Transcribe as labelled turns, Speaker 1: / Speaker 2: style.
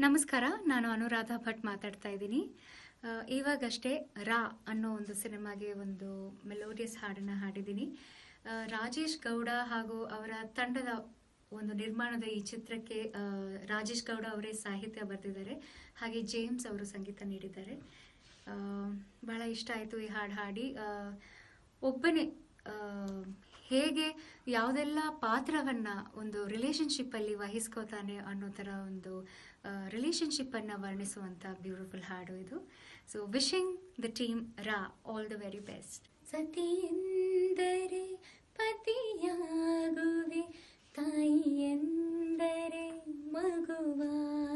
Speaker 1: ನಮಸ್ಕಾರ ನಾನು ಅನುರಾಧ ಭಟ್ ಮಾತಾಡ್ತಾ ಇದ್ದೀನಿ ಆ, ಇವಾಗಷ್ಟೇ ರಾ ಅನ್ನೋ ಒಂದು ಸಿನಿಮಾಗೆ ಒಂದು ಮೆಲೋಡಿಯಸ್ ಹಾಡನ್ನ ಹಾಡಿದ್ದೀನಿ ಆ, ರಾಜೇಶ್ ಗೌಡ ಹಾಗೂ ಅವರ ತಂಡದ ಒಂದು ನಿರ್ಮಾಣದ ಈ ಚಿತ್ರಕ್ಕೆ ಆ, ರಾಜೇಶ್ ಗೌಡ ಅವರೇ ಸಾಹಿತ್ಯ ಬರೆದಿದ್ದಾರೆ ಹಾಗೆ ಜೇಮ್ಸ್ ಅವರು ಸಂಗೀತ ನೀಡಿದ್ದಾರೆ ಆ, ಬಹಳ ಇಷ್ಟ ಆಯಿತು ಈ ಹಾಡು ಹಾಡಿ ಆ, ಒಬ್ಬನೇ ಆ, ಹೇಗೆ ಯಾವುದೆಲ್ಲ ಪಾತ್ರವನ್ನ ಒಂದು ರಿಲೇಶನ್ಶಿಪ್ ಅಲ್ಲಿ ವಹಿಸ್ಕೋತಾನೆ ಅನ್ನೋ ತರ ಒಂದು ರಿಲೇಶನ್ಶಿಪ್ ಅನ್ನ ವರ್ಣಿಸುವಂತ ಬ್ಯೂಟಿಫುಲ್ ಹಾಡು ಇದು ಸೊ ವಿಶಿಂಗ್ ದ ಟೀಮ್ ರಾ ಆಲ್ ದ ವೆರಿ ಬೆಸ್ಟ್ ಸತಿ ಎಂದರೆ ಪತಿಯಾಗುವೆ ತಾಯಿ ಎಂದರೆ ಮಗುವಾಗುವೆ